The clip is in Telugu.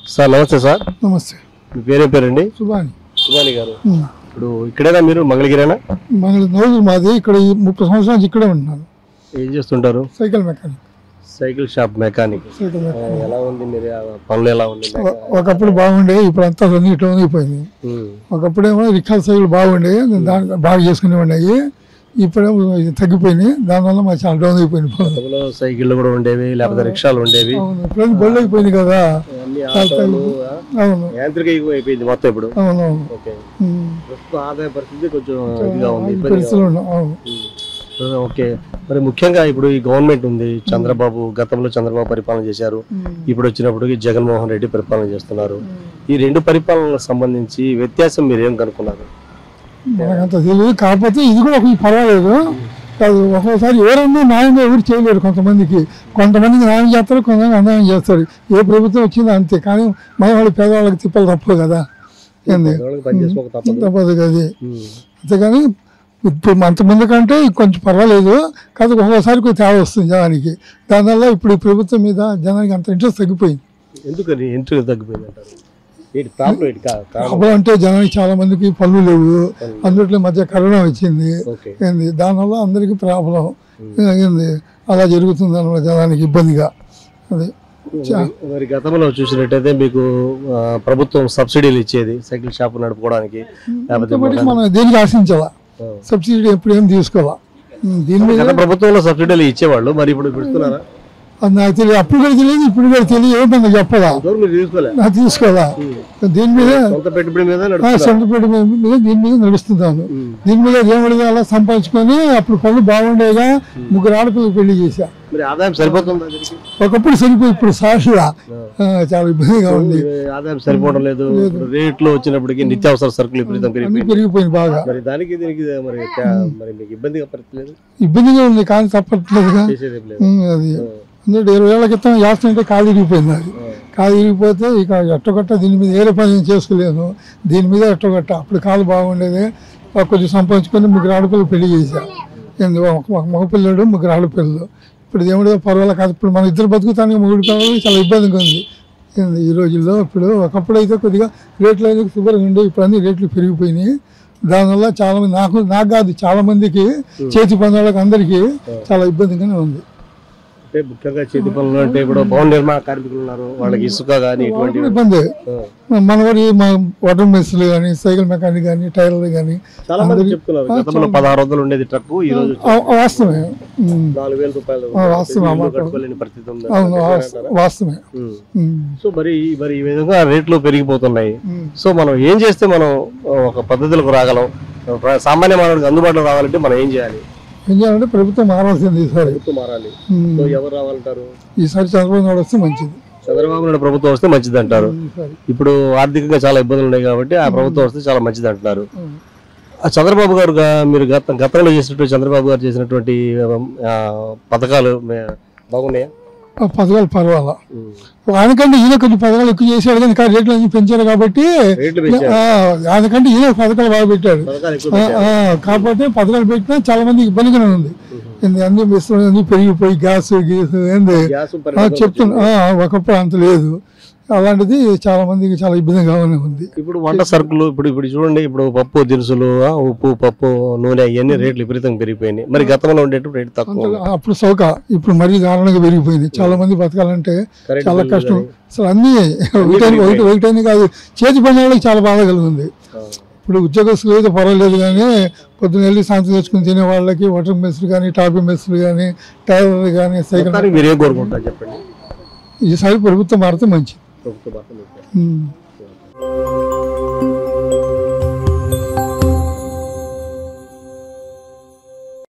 సార్ నమస్తే సార్ నమస్తే మీ పేరే పేరండి సుభాని సుమాని గారు ఇప్పుడు ఇక్కడేనా మీరు మంగళగిరేనా మన రోజు మాది ఇక్కడ ఈ ముప్పై సంవత్సరాల నుంచి ఇక్కడే ఉంటున్నాను ఏం చేస్తుంటారు cycle mechanic cycle shop mechanic cycle mechanic ఎలా ఉంది మీరు ఆ పనులు ఎలా ఉంది ఒ- ఒకప్పుడు బాగుండే ఇప్పుడు అంతా నీట్లో అయిపోయింది ఉమ్. ఒకప్పుడేమో రిక్షా సైకిల్ బాగుండే దాని బాగా చేసుకునే ఉన్నాయి ఇప్పుడేమో ఇది తగ్గిపోయినాయి దానివల్ల మాకు చాలా డౌన్ అయిపోయింది పనులు. గతంలో సైకిళ్ళు కూడా ఉండేవి లేకపోతే రిక్షాలు ఉండేవి అవును ఇప్పుడు బళ్ళు అయిపోయింది కదా అన్ని ఆటోలు ఆ, అవును యాంత్రిక యుగం అయిపోయింది మొత్తం ఇప్పుడు అవును అవును ఓకే ఉమ్. ప్రస్తుతం ఆదాయ పరిస్థితి కొంచెం ఇదిగా ఉంది ఇబ్బందిగా పరిస్థితులు ఉన్నాయి అవును ఉమ్. ఓకే మరి ముఖ్యంగా ఇప్పుడు ఈ గవర్నమెంట్ ఉంది చంద్రబాబు గతంలో చంద్రబాబు పరిపాలన చేశారు ఇప్పుడు వచ్చినప్పటికి జగన్మోహన్ రెడ్డి పరిపాలన చేస్తున్నారు ఈ రెండు పరిపాలనలకు సంబంధించి వ్యత్యాసం మీరు ఏం కనుక్కున్నారు మనకంత తెలియదు కాకపోతే ఇది కూడా ఒక పర్వాలేదు కాదు ఒక్కోసారి ఎవరన్నా న్యాయంగా ఎవరు చేయలేరు కొంతమందికి కొంతమందికి న్యాయం చేస్తారు కొంతమంది అన్యాయం చేస్తారు ఏ ప్రభుత్వం వచ్చిందో అంతే కానీ మన వాళ్ళు పేదవాళ్ళకి తిప్పలు తప్పదు కదా ఏంది పేదవాళ్ళకి పని చేసుకోక తప్పదు తప్పదు అది ఉమ్. అంతేగాని ఇప్పుడు అంతమంది కంటే కొంచెం పర్వాలేదు కాదు ఒక్కోసారి కొంచెం తేడా వస్తుంది జనానికి దానివల్ల ఇప్పుడు ఈ ప్రభుత్వం మీద జనానికి అంత ఇంట్రెస్ట్ తగ్గిపోయింది ఎందుకని ఎంట్రీ తగ్గిపోయింది అంటారు ఏంటి ప్రాబ్లం ఏంటి కా- కారణం అప్పుడు అంటే జనానికి చాలా మందికి పనులు లేవు అందులో మధ్య కరోనా వచ్చింది ఓకే ఏంది దానివల్ల అందరికీ ప్రాబ్లం ఏంది అలా జరుగుతుంది అన్నమాట జనానికి ఇబ్బందిగా అది మరి- మరి గతంలో చూసినట్టయితే మీకు ఆ, ప్రభుత్వం సబ్సిడీలు ఇచ్చేది సైకిల్ షాప్ నడుపుకోవడానికి లేకపోతే కాబట్టి మనం దేనికి ఆశించాలా ఆ. సబ్సిడీ ఎప్పుడు ఏం తీసుకోవాలా ఉమ్, దీని మీద గత ప్రభుత్వంలో సబ్సిడీలు ఇచ్చేవాళ్ళు మరి ఇప్పుడు పెడుతున్నారా అది నాకు తెలియదు అప్పుడు కూడా తెలియదు ఇప్పుడు కూడా తెలియదు ఏమన్నా చెప్పదా ఇంతవరకు మీరు తీసుకోలే నాకు తీసుకోవాలా దీని మీద సొంత పెట్టుబడి మీద ఆ, నడుపుతున్నారు సొంత పెట్టి మీద దీని మీద నడుస్తున్నాను ఉమ్. దీని మీద ఏమడిగా అలా సంపాదించుకొని అప్పుడు పనులు బాగుండేగా ముగ్గురు ఆడపిల్లలు పెళ్లి చేశా మరి ఆదాయం సరిపోతుందా దీనికి ఒకప్పుడు సరిపోయి ఇప్పుడు సాక్షిగా ఆ, చాలా ఇబ్బందిగా ఉంది ఈ ఆదాయం సరిపోవడం లేదు ఇప్పుడు రేట్లు వచ్చినప్పటికీ నిత్యావసర సరుకులు విపరీతం అన్ని పెరిగిపోయింది పెరిగిపోయింది బాగా మరి దానికి దీనికి మరి తే- మరి మీకు ఇబ్బందిగా పడట్లేదు ఇబ్బందిగా ఉంది కానీ తప్పట్లేదుగా చేసేది ఏం లేదు ఉమ్, అది ఎందుకంటే ఇరవై ఏళ్ల క్రితం యాక్సిడెంట్ అంటే కాలు ఇరిగిపోయింది అది కాలు ఇరిగిపోతే ఇక ఎట్టగొట్ట దీని మీద ఏరే పని నేను చేసుకోలేను దీని మీద ఎట్టగొట్ట అప్పుడు కాలు బాగుండేది ఆ కొంచెం సంపాదించుకొని ముగ్గురు ఆడపిల్లలు పెళ్లి చేశా ఏంది ఒక ఒక మగపిల్లడు ముగ్గురు ఆడపిల్లలు ఇప్పుడు దేవుడితో పర్వాలేదు కాదు ఇప్పుడు మన ఇద్దరు బతుకుతానికి ముగ్గురు పిల్లలు చాలా ఇబ్బందిగా ఉంది ఏంది ఈ రోజుల్లో ఇప్పుడు ఒకప్పుడు అయితే కొద్దిగా రేట్లు అయితే శుభ్రంగా ఉండే ఇప్పుడు అన్ని రేట్లు పెరిగిపోయినాయి దానివల్ల చాలా మంది నాకు నాకు కాదు చాలా మందికి చేతి పని వాళ్ళకి అందరికీ చాలా ఇబ్బందిగానే ఉంది అంటే ముఖ్యంగా చేతి పనులు అంటే ఇప్పుడు భవన నిర్మాణ కార్మికులు ఉన్నారు వాళ్ళకి ఇసుక కానీ ఇటువంటి ఇబ్బంది మన వారి మా వాటర్ మెస్సులు కానీ సైకిల్ మెకానిక్ కానీ టైర్లు కానీ చాలా మంది చెప్తున్నారు గతంలో పదహారు వందలు ఉండేది ట్రక్ ఈ రోజు వాస్తవమే ఉమ్, నాలుగు వేల రూపాయలు ఆ, వాస్తవం ఇల్లు అన్నమాట. కట్టుకోలేని పరిస్థితి ఉంది అవును వాస్త- వాస్తవమే ఉమ్. ఉమ్, సో మరి మరి ఈ విధంగా రేట్లు పెరిగిపోతున్నాయి ఉమ్. సో మనం ఏం చేస్తే మనం ఒక పద్ధతులకు రాగలం ప్ర- సామాన్య మానవుడికి అందుబాటులో రావాలంటే మనం ఏం చేయాలి ఏం చేయాలంటే ప్రభుత్వం మారాల్సింది ఈసారి ప్రభుత్వం మారాలి ఉమ్, సో ఎవరు రావాలంటారు ఈసారి చంద్రబాబు నాయుడు వస్తే మంచిది చంద్రబాబు నాయుడు ప్రభుత్వం వస్తే మంచిది అంటారు ఈసారి ఇప్పుడు ఆర్థికంగా చాలా ఇబ్బందులు ఉన్నాయి కాబట్టి ఆ ప్రభుత్వం వస్తే చాలా మంచిది అంటున్నారు ఉమ్. ఆ చంద్రబాబు గారు గా- మీరు గత గతంలో చేసినటువంటి చంద్రబాబు గారు చేసినటువంటి ఆ, పథకాలు మే- బాగున్నాయా ఆ పథకాలు పర్వాలా ఆయనకంటే ఈయన కొంచెం పథకాలు ఎక్కువ చేశాడు కానీ ఇంకా రేట్లు అన్ని పెంచారు కాబట్టి రేట్లు పెంచారు ఆ, ఆయనకంటే ఈయన పథకాలు బాగా పెట్టాడు పథకాలు ఎక్కువ ఆ, పెట్టారు. ఆ, కాకపోతే పథకాలు పెట్టినా చాలా మందికి ఇబ్బందిగానే ఉంది ఏంది అన్ని మిశ్రమం అన్ని పెరిగిపోయి గ్యాస్ గీస్ ఏంది గ్యాస్ ఆ, పరిమితం చెప్తున్నా ఆ, ఒకప్పుడు అంత లేదు అలాంటిది చాలా మందికి చాలా ఇబ్బందిగానే ఉంది ఇప్పుడు వంట సరుకులు ఇప్పుడు ఇప్పుడు చూడండి ఇప్పుడు పప్పు దినుసులు ఆ, ఉప్పు పప్పు నూనె ఇవన్నీ రేట్లు విపరీతంగా పెరిగిపోయినాయి మరి గతంలో ఉండేటప్పుడు రేటు తక్కువ ఉంది. అప్పుడు సౌక ఇప్పుడు మరీ దారుణంగా పెరిగిపోయింది చాలా మంది బతకాలంటే కరెంట్ చాలా బిల్లు కష్టం కానీ. అసలు అన్ని ఒకటి ఒకటి ఒకటని కాదు చేతి పని వాళ్ళకి చాలా బాధ కలుగుతుంది ఆ, ఇప్పుడు ఉద్యోగస్తులు అయితే పర్వాలేదు కానీ పొద్దున్న వెళ్ళి సాయంత్రం తెచ్చుకుని తినే వాళ్ళకి వాటర్ మెస్సులు కానీ టాపీ మెస్సులు కానీ టైర్లు కానీ సైకిల్ మొత్తానికి మీరు ఏం కోరుకుంటారు చెప్పండి ఈసారి ప్రభుత్వం మారితే మంచిది ప్రభుత్వ భర్తలు. ఉమ్.